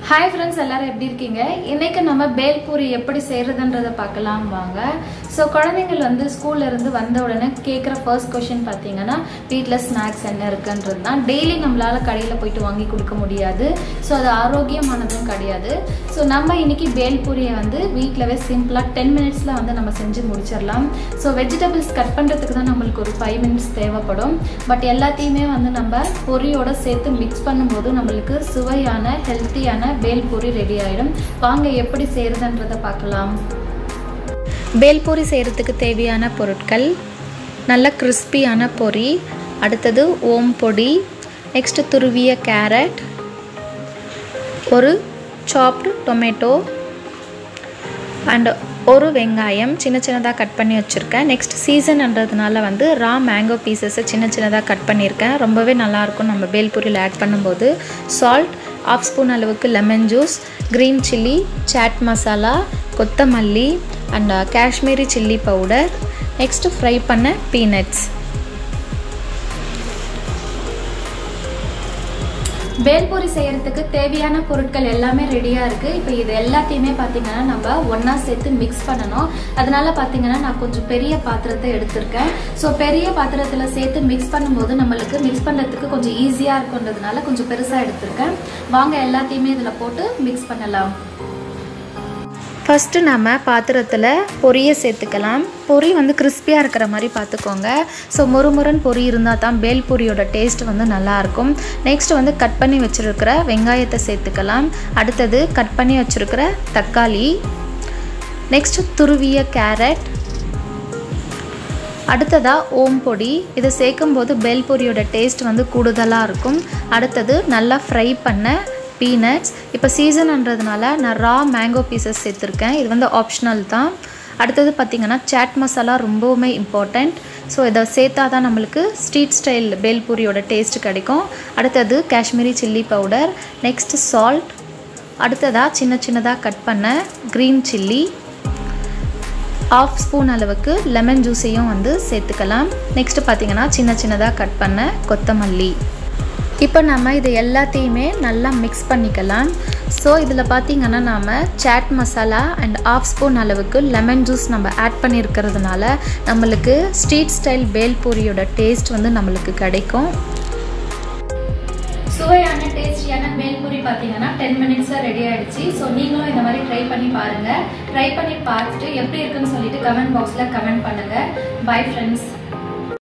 hi friends எல்லாரும் எப்படி இருக்கீங்க இன்னைக்கு நம்ம பேல்பூரி எப்படி செய்யறதுன்றதை பார்க்கலாம் வாங்க ஸோ குழந்தைங்கள் வந்து ஸ்கூல்ல இருந்து வந்த உடனே கேட்குற ஃபர்ஸ்ட் கொஷின் பார்த்தீங்கன்னா வீட்டில் ஸ்நாக்ஸ் என்ன இருக்குன்றது தான் டெய்லி நம்மளால கடையில் போயிட்டு வாங்கி கொடுக்க முடியாது ஸோ அது ஆரோக்கியமானதும் கிடையாது ஸோ நம்ம இன்னைக்கு பேல்பூரியை வந்து வீட்டிலவே சிம்பிளாக டென் மினிட்ஸில் வந்து நம்ம செஞ்சு முடிச்சிடலாம் ஸோ வெஜிடபிள்ஸ் கட் பண்ணுறதுக்கு தான் நம்மளுக்கு ஒரு ஃபைவ் மினிட்ஸ் தேவைப்படும் பட் எல்லாத்தையுமே வந்து நம்ம பொரியோட சேர்த்து மிக்ஸ் பண்ணும்போது நம்மளுக்கு சுவையான ஹெல்த்தியான பேல்பூரி ரெடி ஆகிடும் வாங்க எப்படி செய்கிறதுன்றதை பார்க்கலாம் பேல்பூரி செய்கிறதுக்கு தேவையான பொருட்கள் நல்ல கிறிஸ்பியான பொரி அடுத்தது ஓம் பொடி நெக்ஸ்ட்டு துருவிய கேரட் ஒரு சாப்டு டொமேட்டோ அண்ட் ஒரு வெங்காயம் சின்ன சின்னதாக கட் பண்ணி வச்சுருக்கேன் நெக்ஸ்ட் சீசன்ன்றதுனால வந்து ரா மேங்கோ பீசஸை சின்ன சின்னதாக கட் பண்ணியிருக்கேன் ரொம்பவே நல்லாயிருக்கும் நம்ம பேல்பூரியில் ஆட் பண்ணும்போது சால்ட் ஆஃப் ஸ்பூன் அளவுக்கு lemon juice green chilli chaat masala கொத்தமல்லி and Kashmiri chilli powder next fry பண்ண பீனட்ஸ் பேல்பூரி செய்கிறதுக்கு தேவையான பொருட்கள் எல்லாமே ரெடியாக இருக்குது இப்போ இது எல்லாத்தையுமே பார்த்தீங்கன்னா நம்ம ஒன்றா சேர்த்து மிக்ஸ் பண்ணணும் அதனால பார்த்தீங்கன்னா நான் கொஞ்சம் பெரிய பாத்திரத்தை எடுத்திருக்கேன் ஸோ பெரிய பாத்திரத்தில் சேர்த்து மிக்ஸ் பண்ணும்போது நம்மளுக்கு மிக்ஸ் பண்ணுறதுக்கு கொஞ்சம் ஈஸியாக இருக்குன்றதுனால கொஞ்சம் பெருசாக எடுத்திருக்கேன் வாங்க எல்லாத்தையுமே இதில் போட்டு மிக்ஸ் பண்ணலாம் ஃபஸ்ட்டு நம்ம பாத்திரத்தில் பொரியை சேர்த்துக்கலாம் பொரி வந்து கிறிஸ்பியாக இருக்கிற மாதிரி பார்த்துக்கோங்க ஸோ முறுமுறுன்னு பொரி இருந்தால் தான் பேல் பொரியோட டேஸ்ட் வந்து நல்லாயிருக்கும் நெக்ஸ்ட் வந்து கட் பண்ணி வச்சுருக்கிற வெங்காயத்தை சேர்த்துக்கலாம் அடுத்தது கட் பண்ணி வச்சுருக்கிற தக்காளி நெக்ஸ்ட் துருவிய கேரட் அடுத்ததாக ஓம் பொடி இதை சேர்க்கும்போது பேல் பொரியோட டேஸ்ட் வந்து கூடுதலாக இருக்கும் அடுத்தது நல்லா ஃப்ரை பண்ண பீனட்ஸ் இப்போ சீசன்ன்றதுனால நான் ரா மேங்கோ பீசஸ் சேர்த்துருக்கேன் இது வந்து ஆப்ஷனல் தான் அடுத்தது பார்த்திங்கன்னா சாட் மசாலா ரொம்பவுமே இம்பார்ட்டண்ட் ஸோ இதை சேர்த்தா தான் நம்மளுக்கு ஸ்ட்ரீட் ஸ்டைல் பேல்பூரியோட டேஸ்ட் கிடைக்கும் அடுத்தது Kashmiri chilli powder next salt அடுத்ததாக சின்ன சின்னதாக கட் பண்ண க்ரீன் சில்லி ஆஃப் ஸ்பூன் அளவுக்கு லெமன் ஜூஸையும் வந்து சேர்த்துக்கலாம் நெக்ஸ்ட்டு பார்த்திங்கன்னா சின்ன சின்னதாக கட் பண்ண கொத்தமல்லி இப்போ நம்ம இது எல்லாத்தையுமே நல்லா மிக்ஸ் பண்ணிக்கலாம் ஸோ இதில் பார்த்திங்கன்னா நாம் chaat masala and half spoon அளவுக்கு லெமன் ஜூஸ் நம்ம ஆட் பண்ணியிருக்கிறதுனால நம்மளுக்கு ஸ்ட்ரீட் ஸ்டைல் பேல்பூரியோட டேஸ்ட் வந்து நம்மளுக்கு கிடைக்கும் சுவையான டேஸ்டியான பேல்பூரி பார்த்தீங்கன்னா டென் மினிட்ஸில் ரெடி ஆகிடுச்சு ஸோ நீங்களும் இந்த மாதிரி ட்ரை பண்ணி பாருங்கள் ட்ரை பண்ணி பார்த்துட்டு எப்படி இருக்குன்னு சொல்லிட்டு கமெண்ட் பாக்ஸில் கமெண்ட் பண்ணுங்கள் பை ஃப்ரெண்ட்ஸ்